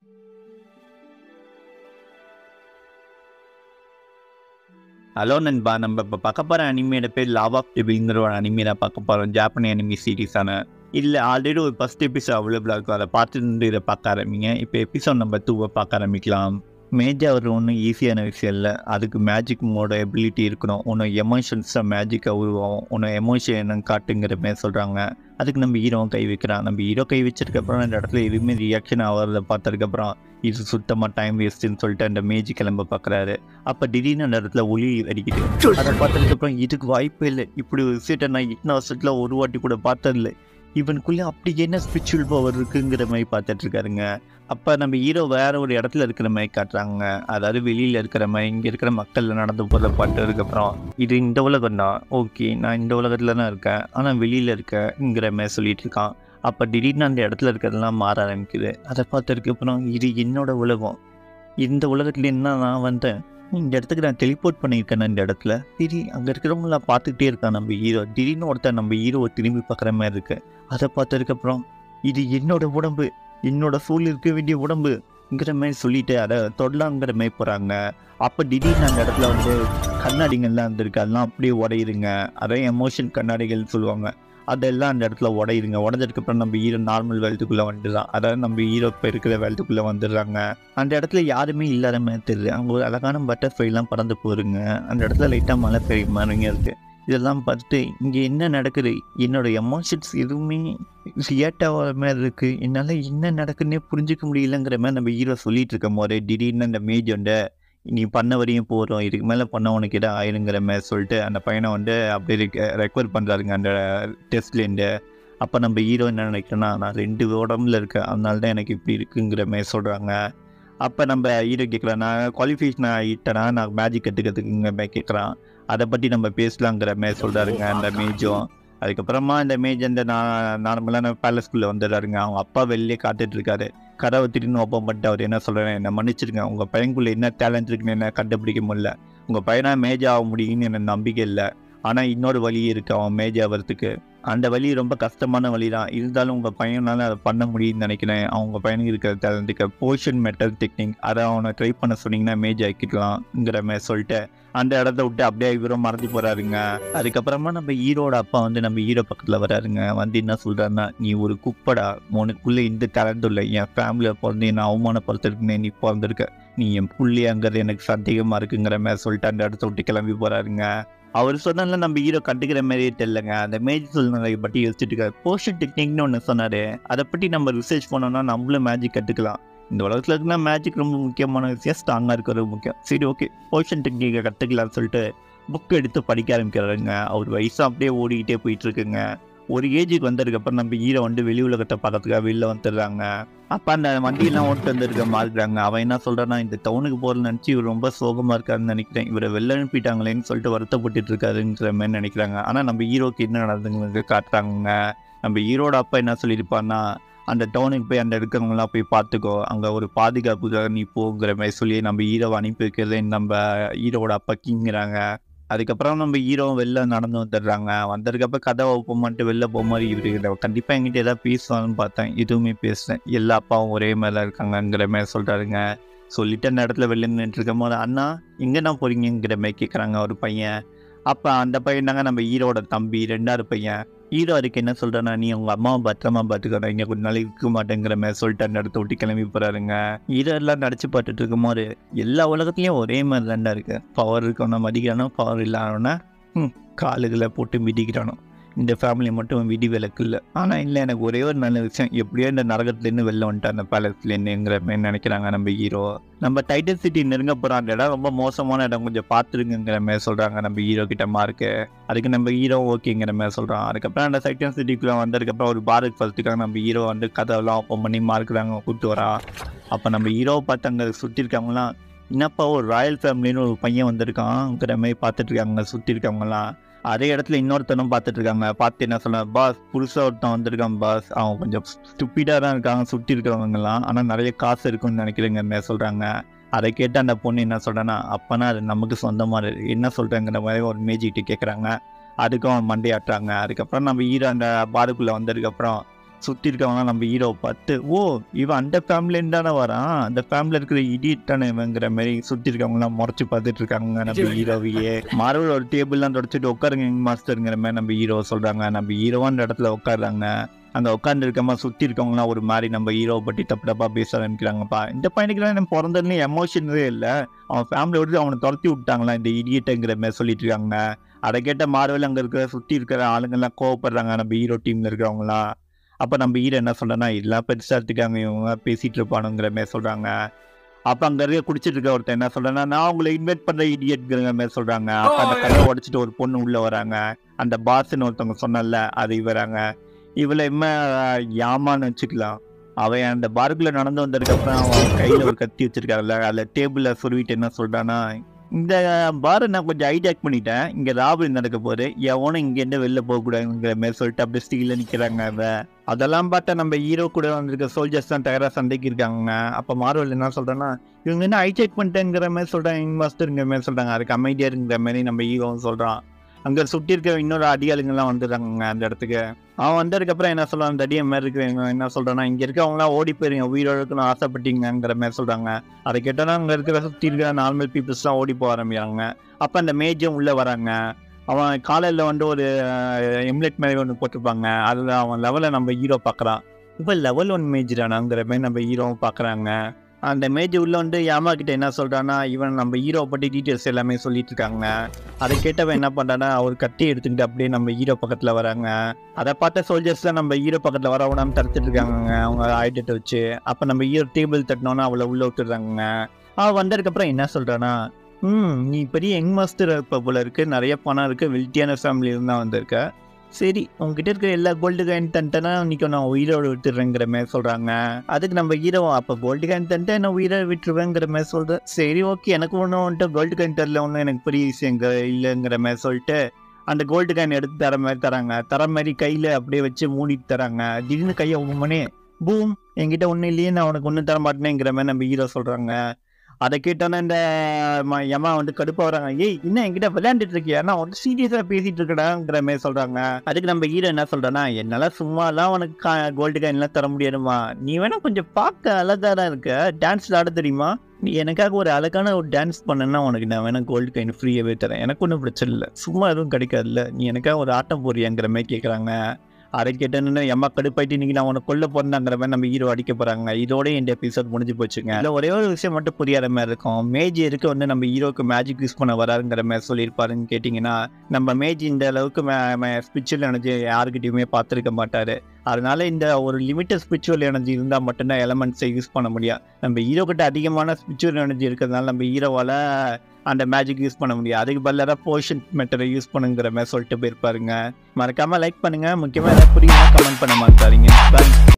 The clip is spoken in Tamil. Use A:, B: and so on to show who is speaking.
A: ஹலோ நண்பா நம்ம இப்போ பார்க்க போகிற அனிமையோட பேர் லாவ் ஆஃப் டெபிள்ங்கிற ஒரு அனிமே தான் பார்க்க போகிறோம் ஜாப்பனி அனிமி சீரீஸான இல்லை ஆல்ரெடி ஒரு ஃபஸ்ட் எபிசோட் அவைலபிளாக இருக்கும் அதை பார்த்துட்டு இதை பார்க்க ஆரம்பிங்க இப்போ எபிசோட் நம்பர் டூவை பார்க்க ஆரம்பிக்கலாம் மேஜர் ஒரு ஒன்றும் ஈஸியான விஷயம் இல்லை அதுக்கு மேஜிக் மோட எபிலிட்டி இருக்கணும் ஒன்று எமோஷன்ஸாக மேஜிக்காக உருவாகும் ஒன்று எமோஷன் என்னன்னு காட்டுங்கிற மாதிரி சொல்கிறாங்க அதுக்கு நம்ம ஹீரோவும் கை வைக்கிறான் நம்ம ஹீரோ கை வச்சதுக்கப்புறம் அந்த இடத்துல எதுவுமே ரியாக்ஷன் ஆகிறத பார்த்ததுக்கப்புறம் இது சுத்தமாக டைம் வேஸ்ட்டுன்னு சொல்லிட்டு அந்த மேஜிக் கிளம்ப பார்க்குறாரு அப்போ திடீர்னு அந்த இடத்துல ஒளி அடிக்குது அதை பார்த்ததுக்கப்புறம் இதுக்கு வாய்ப்பே இல்லை இப்படி ஒரு விஷயத்தை நான் இத்தனை வருஷத்தில் ஒரு வாட்டி கூட பார்த்ததில்ல இவனுக்குள்ளே அப்படி என்ன ஸ்பிரிச்சுவல் பவர் இருக்குங்கிற மாதிரி பார்த்துட்டு இருக்காருங்க அப்போ நம்ம ஹீரோ வேற ஒரு இடத்துல இருக்கிற மாதிரி காட்டுறாங்க அதாவது வெளியில் இருக்கிற மாதிரி இங்கே இருக்கிற மக்கள் நடந்து போகிறத பார்த்ததுக்கப்புறம் இது இந்த உலகம் தான் ஓகே நான் இந்த உலகத்தில் தான் இருக்கேன் ஆனால் வெளியில் இருக்கேங்கிற மாதிரி சொல்லிட்டு இருக்கான் அப்போ திடீர்னு அந்த இடத்துல இருக்கிறதெல்லாம் மாற ஆரம்பிக்குது அதை பார்த்ததுக்கப்புறம் இது என்னோட உலகம் இந்த உலகத்துல என்ன நான் வந்தேன் இந்த இடத்துக்கு நான் டெலிபோர்ட் பண்ணியிருக்கேன் இந்த இடத்துல திடீ அங்கே இருக்கிறவங்கள பார்த்துக்கிட்டே இருக்கான் நம்ம ஹீரோ திடீர்னு ஒருத்தன் நம்ம ஹீரோவை திரும்பி பார்க்குற மாதிரி இருக்கு அதை பார்த்ததுக்கப்புறம் இது என்னோட உடம்பு என்னோட சூழல் இருக்க வேண்டிய உடம்புங்கிற மாதிரி சொல்லிட்டு அதை தொடலாங்கிற மாதிரி போகிறாங்க அப்போ திடீர்னு அந்த இடத்துல வந்து கண்ணாடிங்கள்லாம் இருந்திருக்கு அதெல்லாம் அப்படியே உடையிருங்க அதான் எமோஷன் கண்ணாடிகள்னு சொல்லுவாங்க அதெல்லாம் அந்த இடத்துல உடையுதுங்க உடஞ்சதுக்கப்புறம் நம்ம ஹீரோ நார்மல் வேல்ட்டுக்குள்ளே வந்துடுறான் அதாவது நம்ம ஹீரோ இப்போ இருக்கிற வேல்ட்டுக்குள்ளே வந்துடுறாங்க அந்த இடத்துல யாருமே இல்லாத மாதிரி தெரியுது அங்கே ஒரு அழகான பட்டர்ஃப்ளைலாம் பறந்து போருங்க அந்த இடத்துல லைட்டாக மழை பெய்ய மாதிரிங்க இருக்குது இதெல்லாம் பார்த்துட்டு இங்கே என்ன நடக்குது என்னோட எமோஷன்ஸ் எதுவுமே ரியாக்ட் ஆகிற மாதிரி இருக்குது என்னால் என்ன நடக்குதுன்னே புரிஞ்சிக்க முடியலங்கிற மாதிரி நம்ம ஹீரோ சொல்லிட்டு இருக்கும் போது திடீர்னு அந்த மேஜ் வந்து நீ பண்ண வரையும் போகிறோம் இதுக்கு மேலே பண்ண உனக்கு எதாவது ஆயிருங்கிற மாதிரி சொல்லிட்டு அந்த பையனை வந்து அப்படியே ரெக்வயர் பண்ணுறாருங்க அந்த டெஸ்ட்லேருந்து அப்போ நம்ம ஹீரோ என்ன நினைக்கிறோன்னா நான் ரெண்டு உடம்புல இருக்கேன் அதனால தான் எனக்கு இப்படி இருக்குங்கிற மாதிரி சொல்கிறாங்க அப்போ நம்ம ஹீரோ கேட்குறேன் நான் குவாலிஃபிகேஷன் ஆகிட்டேனா நான் மேஜிக் கற்றுக்கிறதுக்குங்கிற மாதிரி கேட்குறான் அதை பற்றி நம்ம பேசலாங்கிற மாதிரி சொல்கிறாருங்க அந்த மேஜும் அதுக்கப்புறமா இந்த மேஜ் அந்த நான் நார்மலான பேலஸ்குள்ளே வந்துடுறாருங்க அவங்க அப்பா வெளியே காத்துட்டு இருக்காரு கதவை திடீர்னு ஓப்பன் பண்ணிட்டு அவர் என்ன சொல்கிறேன் என்ன மன்னிச்சிருங்க உங்கள் பையனுக்குள்ளே என்ன டேலண்ட் இருக்குன்னு என்ன கண்டுபிடிக்க முடியல உங்கள் பையனாக மேஜ் ஆக முடியும்னு எனக்கு நம்பிக்கை இல்லை ஆனால் இன்னொரு வழி இருக்குது அவன் மேஜ் ஆகிறதுக்கு அந்த வழி ரொம்ப கஷ்டமான வழி தான் இருந்தாலும் உங்கள் பையனால அதை பண்ண முடியும்னு நினைக்கிறேன் அவங்க பையனுக்கு இருக்கிற டேலண்ட்டுக்கு போர்ஷன் மெட்டல் டெக்னிக் அதை அவனை ட்ரை பண்ண சொன்னீங்கன்னா மேஜ் ஆக்கிக்கலாம்ங்கிற மாதிரி சொல்லிட்டு அந்த இடத்த விட்டு அப்படியே இவரும் மறந்து போறாருங்க அதுக்கப்புறமா நம்ம ஹீரோட அப்பா வந்து நம்ம ஹீரோ பக்கத்தில் வராருங்க வந்து என்ன சொல்றாருன்னா நீ ஒரு குப்படா உனக்குள்ள இந்த டேலண்ட் இல்லை என் ஃபேமிலியை பிறந்து என்ன அவமானப்படுத்துறதுக்குன்னு நீ பிறந்திருக்க நீ என் புள்ளியாங்கிறது எனக்கு சந்தேகமா இருக்குங்கிற மாதிரி சொல்லிட்டு அந்த இடத்த விட்டு கிளம்பி போறாருங்க அவர் சொன்னால நம்ம ஹீரோ கண்டுக்கிற மாதிரியே தெரியலங்க அந்த மேஜிக் சொல்லுறதை பற்றி யோசிச்சுட்டு இருக்காரு போர்ஷன் டெக்னிக்னு ஒன்று சொன்னாரு அதை பற்றி நம்ம ரிசர்ச் பண்ணோம்னா நம்மளும் மேஜிக் கற்றுக்கலாம் இந்த உலகத்தில் இருக்குன்னா மேஜிக் ரொம்ப முக்கியமான விஷயம் ஸ்ட்ராங்காக இருக்கிறது முக்கியம் சரி ஓகே போர்ஷன் டெக்னிக்கை கற்றுக்கலாம்னு சொல்லிட்டு புக் எடுத்து படிக்க ஆரம்பிக்கிறாருங்க அவர் வயசும் அப்படியே ஓடிக்கிட்டே போயிட்டு இருக்குங்க ஒரு ஏஜுக்கு வந்ததுக்கப்புறம் நம்ம ஹீரோ வந்து வெளி உலகத்தை பார்க்கறதுக்காக வெளில வந்துடுறாங்க அப்போ அந்த வண்டியெல்லாம் ஓட்டு வந்திருக்க மாறுறாங்க அவன் என்ன சொல்கிறான்னா இந்த டவுனுக்கு போகிறத நினச்சி இவர் ரொம்ப சோகமாக இருக்காருன்னு நினைக்கிறேன் இவரை வெளில அனுப்பிட்டாங்களேன்னு சொல்லிட்டு வருத்தப்பட்டுட்டு இருக்காருங்கிற மாதிரி நினைக்கிறாங்க ஆனால் நம்ம ஹீரோக்கு என்ன நடந்துங்கிறது காட்டுறாங்க நம்ம ஹீரோட அப்பா என்ன சொல்லியிருப்பான்னா அந்த டவுனுக்கு போய் அந்த இருக்கிறவங்களாம் போய் பார்த்துக்கோ அங்கே ஒரு பாதுகாப்புக்காக நீ போங்கிற மாதிரி சொல்லி நம்ம ஹீரோவை அனுப்பி வைக்கிறதே நம்ம ஹீரோவோட அப்பா கிங்கிறாங்க அதுக்கப்புறம் நம்ம ஹீரோ வெளில நடந்து வந்துடுறாங்க வந்ததுக்கப்புறம் கதை ஓப்பன் பண்ணிட்டு வெளில போக மாதிரி இவரு கண்டிப்பாக என்கிட்ட ஏதாவது பேசுவான்னு பார்த்தேன் எதுவுமே பேசுகிறேன் எல்லா அப்பாவும் ஒரே மேலே இருக்காங்கங்கிற மாதிரி சொல்கிறாருங்க சொல்லிட்டு அந்த இடத்துல வெளில நின்றுட்டு இருக்கும் போது அண்ணா எங்கேண்ணா போகிறீங்கிற மாதிரி கேட்குறாங்க ஒரு பையன் அப்போ அந்த பையன் தாங்க நம்ம ஹீரோட தம்பி ரெண்டாவது பையன் ஹீரோ அதுக்கு என்ன சொல்கிறேன்னா நீ உங்கள் அம்மாவை பத்திரமா பார்த்துக்கணும் இங்கே கொஞ்ச நாள் இருக்க மாட்டேங்கிற மாதிரி சொல்லிட்டு அந்த இடத்த விட்டு கிளம்பி போகிறாருங்க ஹீரோ எல்லாம் நடிச்சு பார்த்துட்டு இருக்கும்போது எல்லா உலகத்துலேயும் ஒரே மாதிரி தாண்டா இருக்கு பவர் இருக்கவனா மதிக்கிறானோ பவர் இல்லாதவனா ம் காலுகளை போட்டு மிதிக்கிறானோ இந்த ஃபேமிலி மட்டும் விதி விலக்கு இல்லை ஆனால் இல்லை எனக்கு ஒரே ஒரு நல்ல விஷயம் எப்படியோ இந்த நரகத்துலேருந்து வெளில வந்துட்டு அந்த பேலஸ்லேருந்துங்கிற மாதிரி நினைக்கிறாங்க நம்ம ஹீரோ நம்ம டைட்டன் சிட்டி நெருங்க போகிறோம் அந்த இடம் ரொம்ப மோசமான இடம் கொஞ்சம் பார்த்துருங்கிற மாதிரி சொல்கிறாங்க நம்ம ஹீரோ கிட்ட மார்க்கு அதுக்கு நம்ம ஹீரோ ஓகேங்கிற மாதிரி சொல்கிறான் அதுக்கப்புறம் அந்த டைட்டன் சிட்டிக்குள்ளே வந்ததுக்கப்புறம் ஒரு பாருக்கு ஃபஸ்ட்டுக்காக நம்ம ஹீரோ வந்து கதவெல்லாம் ஓப்பன் பண்ணி மார்க்குறாங்க கூப்பிட்டு வரா அப்போ நம்ம ஹீரோவை பார்த்து அங்கே சுற்றி இருக்கவங்களாம் என்னப்பா ஒரு ராயல் ஃபேமிலின்னு ஒரு பையன் வந்திருக்காங்கிற மாதிரி பார்த்துட்டு இருக்காங்க சுற்றி இருக்கவங்களாம் அதே இடத்துல இன்னொருத்தனும் பார்த்துட்டு இருக்காங்க பார்த்து என்ன சொல்ல பாஸ் புதுசாக ஒருத்தன் வந்திருக்கான் பாஸ் அவன் கொஞ்சம் ஸ்டுப்பிடாக தான் இருக்காங்க சுற்றி இருக்கிறவங்கலாம் ஆனால் நிறைய காசு இருக்குன்னு நினைக்கிறேங்க சொல்கிறாங்க அதை கேட்டு அந்த பொண்ணு என்ன சொல்கிறேன்னா அப்போனா அது நமக்கு சொந்தமாக இருக்கு என்ன சொல்கிறேங்கிற மாதிரி ஒரு மேஜிக்கிட்டு கேட்குறாங்க அதுக்கும் அவன் மண்டையாட்டுறாங்க அதுக்கப்புறம் நம்ம ஹீரோ அந்த பாருக்குள்ளே வந்ததுக்கப்புறம் சுற்றி இருக்கவங்க நம்ம ஹீரோவை பார்த்து ஓ இவன் அந்த ஃபேமிலின்னு தானே வரான் அந்த ஃபேமிலியில் இருக்கிற இடியட் தானே இவங்கிற மாதிரி சுற்றி இருக்கவங்களாம் முறைச்சி பார்த்துட்டு இருக்காங்க நம்ம ஹீரோவையே மார்வல் ஒரு டேபிள்லாம் தொடச்சிட்டு உட்காருங்க எங்க மாஸ்டருங்கிற மாதிரி நம்ம ஹீரோவை சொல்கிறாங்க நம்ம ஹீரோவா அந்த இடத்துல உட்காடுறாங்க அங்கே உட்காந்து இருக்கமா சுற்றி இருக்கவங்களாம் ஒரு மாதிரி நம்ம ஹீரோவை பற்றி தப்பு தப்பாக பேச ஆரம்பிக்கிறாங்கப்பா இந்த பையனுக்குலாம் நம்ம பிறந்ததுலேயும் எமோஷனே இல்லை அவன் ஃபேமிலியோட அவனை துரத்தி விட்டாங்களா இந்த இடியட்டுங்கிற மாதிரி சொல்லிட்டு இருக்காங்க அதை கேட்ட மார்வல் அங்கே இருக்கிற சுற்றி இருக்கிற ஆளுங்கெல்லாம் கோவப்படுறாங்க நம்ம ஹீரோ டீமில் இருக்கிறவங்களாம் அப்போ நம்ம ஹீரோ என்ன சொல்கிறேன்னா எல்லாம் பெருசாக எடுத்துக்காங்க இவங்க பேசிகிட்டு இருப்பானுங்கிற மாதிரி சொல்கிறாங்க அப்போ அங்கே இருக்க குடிச்சிட்டு இருக்க ஒருத்தன் என்ன சொல்கிறேன்னா நான் உங்களை இன்வைட் பண்ணுற இடியட்ங்கிற மாதிரி சொல்கிறாங்க அப்போ அந்த கதை உடச்சிட்டு ஒரு பொண்ணு உள்ளே வராங்க அந்த பாஸ்ன்னு ஒருத்தவங்க சொன்னல அது இவராங்க இவளை இம்ம யாமான்னு வச்சுக்கலாம் அவன் அந்த பார்க்குள்ள நடந்து வந்ததுக்கப்புறம் அவன் கையில் ஒரு கத்தி வச்சிருக்காருல்ல அதில் டேபிளில் சொருவிட்டு என்ன சொல்கிறான்னா இந்த பாரை நான் கொஞ்சம் ஹைஜாக் பண்ணிட்டேன் இங்கே ராபரி நடக்க போகுது எவனும் இங்கேருந்து வெளில போகக்கூடாதுங்கிற மாதிரி சொல்லிட்டு அப்படியே ஸ்டீலில் நிற்கிறாங்க அவ அதெல்லாம் பார்த்தா நம்ம ஹீரோ கூட வந்திருக்க சோல்ஜர்ஸ் தான் தயாராக சண்டைக்கு இருக்காங்க அப்போ மார்வல் என்ன சொல்கிறேன்னா இவங்க என்ன ஹைஜாக் பண்ணிட்டேங்கிற மாதிரி சொல்கிறாங்க இன்வெஸ்டருங்கிற மாதிரி சொல்கிறாங்க அதுக்கு அமைதியாக இருக்கிற மாதிரி நம்ம ஹீரோவும் சொல்கிறான் அங்கே சுற்றி இருக்க இன்னொரு அடியாளுங்கெல்லாம் வந்துடுறாங்க அந்த இடத்துக்கு அவன் வந்ததுக்கப்புறம் என்ன சொல்கிறான் அந்த அடியை மாதிரி இருக்கிறவங்க என்ன சொல்கிறான்னா இங்கே இருக்கவங்களாம் ஓடி போயிருங்க உயிரோட இருக்கணும் ஆசைப்பட்டீங்கிற மாதிரி சொல்கிறாங்க அதை கேட்டோன்னா அங்கே இருக்கிற சுற்றி இருக்கிற நார்மல் பீப்புள்ஸ்லாம் ஓடி போக ஆரம்பிக்கிறாங்க அப்போ அந்த மேஜும் உள்ளே வராங்க அவன் காலையில் வந்து ஒரு எம்லெட் மாதிரி ஒன்று போட்டிருப்பாங்க அதில் அவன் லெவலில் நம்ம ஹீரோ பார்க்குறான் இப்போ லெவல் ஒன் மேஜ் தானாங்கிற மாதிரி நம்ம ஹீரோவும் பார்க்குறாங்க அந்த மேஜ் உள்ள வந்து யாமா கிட்ட என்ன சொல்றான்னா இவன் நம்ம ஹீரோ பற்றி டீட்டெயில்ஸ் எல்லாமே சொல்லிட்டு இருக்காங்க அதை கேட்டவன் என்ன பண்றான்னா அவர் கட்டி எடுத்துக்கிட்டு அப்படியே நம்ம ஹீரோ பக்கத்தில் வராங்க அதை பார்த்த சோல்ஜர்ஸ்லாம் நம்ம ஹீரோ பக்கத்தில் வர விடாம தடுத்துட்டு இருக்காங்க அவங்க ஆயுதத்தை வச்சு அப்போ நம்ம ஹீரோ டேபிள் தட்டினோன்னா அவளை உள்ள விட்டுடுறாங்க அவள் வந்ததுக்கப்புறம் என்ன சொல்றானா ம் நீ பெரிய யங் மாஸ்டர் இப்போ போல இருக்கு நிறைய பணம் இருக்கு வெல்த்தியான ஃபேமிலி இருந்தால் வந்திருக்க சரி உங்ககிட்ட இருக்கிற எல்லா கோல்டு காயின் தன்ட்டனா இன்னைக்கு நான் உயிரோடு விட்டுறேங்கிற மாதிரி சொல்கிறாங்க அதுக்கு நம்ம ஹீரோ அப்போ கோல்டு காயின் தன்ட்ட நான் உயிரை விட்டுருவேங்கிற மாதிரி சொல்கிறேன் சரி ஓகே எனக்கு ஒன்றும் வந்துட்டு கோல்டு காயின் தரல ஒன்றும் எனக்கு பெரிய விஷயம் இங்க இல்லைங்கிற மாதிரி சொல்லிட்டு அந்த கோல்டு காயின் எடுத்து தர மாதிரி தராங்க தர மாதிரி கையில் அப்படியே வச்சு மூடிட்டு தராங்க திடீர்னு கையை உமனே பூம் என்கிட்ட ஒன்றும் இல்லையே நான் உனக்கு ஒன்றும் தர மாட்டேனேங்கிற மாதிரி நம்ம ஹீரோ சொல்கிறாங்க அதை கேட்டோன்னே இந்த ம- யமா வந்து கடுப்பா வராங்க ஏய் என்ன என்கிட்ட விளையாண்டுட்டு இருக்கியா நான் வந்து சீரியஸாக பேசிட்டு இருக்கடாங்கிற மாதிரி சொல்றாங்க அதுக்கு நம்ம ஹீரோ என்ன சொல்றேன்னா என்னால சும்மாலாம் உனக்கு கோல்டு காயின்லாம் தர முடியாதுமா நீ வேணா கொஞ்சம் பார்க்க அழகா தான் இருக்க டான்ஸ்ல ஆட தெரியுமா நீ எனக்காக ஒரு அழகான ஒரு டான்ஸ் பண்ணனா உனக்கு நான் வேணா கோல்டு காயின் ஃப்ரீயாகவே தரேன் எனக்கு ஒன்றும் பிரச்சனை இல்லை சும்மா எதுவும் கிடைக்காதுல்ல நீ எனக்காக ஒரு ஆட்டம் போறியாங்கிற மாதிரி கேட்குறாங்க அதை கேட்டேன்னு எம்மா கடுப்பாயிட்டு இன்னைக்கு நான் உனக்கு கொல்ல போறேங்கிற மாதிரி நம்ம ஹீரோ அடிக்க போறாங்க இதோட இந்த எபிசோட் முடிஞ்சு போச்சுங்க இல்லை ஒரே ஒரு விஷயம் மட்டும் புரியாத மாதிரி இருக்கும் மேஜ் இருக்க வந்து நம்ம ஹீரோக்கு மேஜிக் யூஸ் பண்ண வராருங்கிற மாதிரி சொல்லியிருப்பாருன்னு கேட்டிங்கன்னா நம்ம மேஜ் இந்த அளவுக்கு ஸ்பிரிச்சுவல் எனர்ஜி யாருக்கிட்டையுமே பார்த்துருக்க மாட்டாரு அதனால இந்த ஒரு லிமிட்டட் ஸ்பிரிச்சுவல் எனர்ஜி இருந்தால் மட்டும்தான் எலமெண்ட்ஸை யூஸ் பண்ண முடியும் நம்ம ஹீரோ கிட்ட அதிகமான ஸ்பிரிச்சுவல் எனர்ஜி இருக்கிறதுனால நம்ம ஹீரோவால் அந்த மேஜிக் யூஸ் பண்ண முடியும் அதுக்கு பதிலாக போர்ஷன் மெத்தடை யூஸ் பண்ணுங்கிற மாதிரி சொல்லிட்டு போயிருப்பாருங்க மறக்காம லைக் பண்ணுங்க முக்கியமாக ஏதாவது புரியுமா கமெண்ட் பண்ண மாட்டாருங்க Bye.